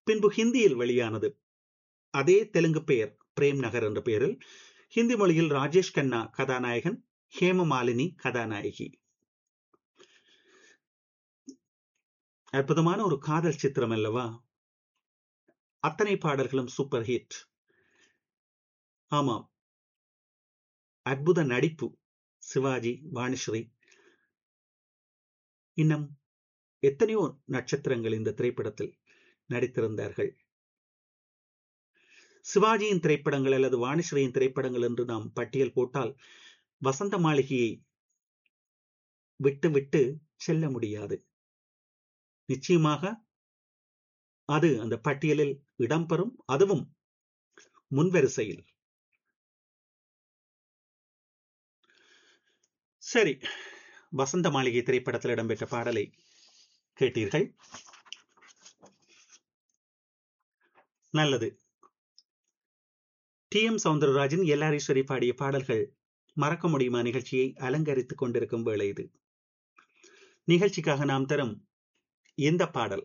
பின்பு ஹிந்தியில் வெளியானது அதே தெலுங்கு பெயர் பிரேம் நகர் என்ற பெயரில் ஹிந்தி மொழியில் ராஜேஷ் கண்ணா கதாநாயகன் ஹேமமாலினி கதாநாயகி அற்புதமான ஒரு காதல் சித்திரம் அல்லவா அத்தனை பாடல்களும் சூப்பர் ஹிட் ஆமாம் அற்புத நடிப்பு சிவாஜி வாணிஸ்ரீ இன்னும் எத்தனையோ நட்சத்திரங்கள் இந்த திரைப்படத்தில் நடித்திருந்தார்கள் சிவாஜியின் திரைப்படங்கள் அல்லது வாணிஸ்ரீயின் திரைப்படங்கள் என்று நாம் பட்டியல் போட்டால் வசந்த மாளிகையை விட்டு விட்டு செல்ல முடியாது நிச்சயமாக அது அந்த பட்டியலில் இடம்பெறும் அதுவும் முன்வரிசையில் சரி வசந்த மாளிகை திரைப்படத்தில் இடம்பெற்ற பாடலை கேட்டீர்கள் நல்லது டி எம் சவுந்தரராஜன் எல்லாரீஸ்வரி பாடிய பாடல்கள் மறக்க முடியுமா நிகழ்ச்சியை அலங்கரித்துக் கொண்டிருக்கும் வேளை இது நிகழ்ச்சிக்காக நாம் தரும் இந்த பாடல்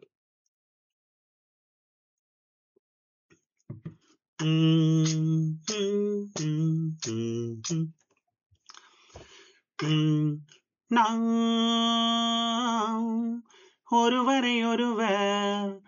நான் ஒருவரை ஒருவர்